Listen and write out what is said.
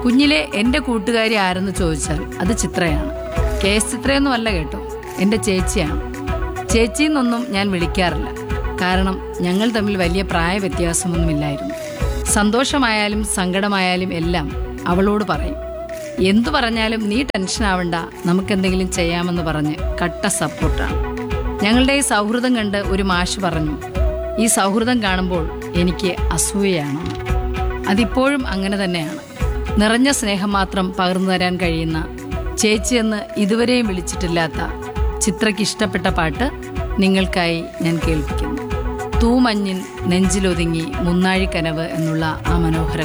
കുഞ്ഞിലെ എൻ്റെ കൂട്ടുകാരി ആരെന്ന് ചോദിച്ചാൽ അത് ചിത്രയാണ് കെ എസ് ചിത്രയൊന്നും അല്ല കേട്ടോ എൻ്റെ ചേച്ചിയാണ് ചേച്ചിന്നൊന്നും ഞാൻ വിളിക്കാറില്ല കാരണം ഞങ്ങൾ തമ്മിൽ വലിയ പ്രായ വ്യത്യാസമൊന്നുമില്ലായിരുന്നു സന്തോഷമായാലും സങ്കടമായാലും എല്ലാം അവളോട് പറയും എന്തു പറഞ്ഞാലും നീ ടെൻഷൻ ആവണ്ട നമുക്കെന്തെങ്കിലും ചെയ്യാമെന്ന് പറഞ്ഞ് കട്ട സപ്പോർട്ടാണ് ഞങ്ങളുടെ ഈ സൗഹൃദം കണ്ട് ഒരു മാഷ് പറഞ്ഞു ഈ സൗഹൃദം കാണുമ്പോൾ എനിക്ക് അസൂയയാണ് അതിപ്പോഴും അങ്ങനെ തന്നെയാണ് നിറഞ്ഞ സ്നേഹം മാത്രം പകർന്നു തരാൻ കഴിയുന്ന ചേച്ചിയെന്ന് ഇതുവരെയും വിളിച്ചിട്ടില്ലാത്ത ചിത്രയ്ക്ക് ഇഷ്ടപ്പെട്ട പാട്ട് നിങ്ങൾക്കായി ഞാൻ കേൾപ്പിക്കുന്നു തൂമഞ്ഞിൻ നെഞ്ചിലൊതുങ്ങി മുന്നാഴി കനവ് എന്നുള്ള ആ മനോഹര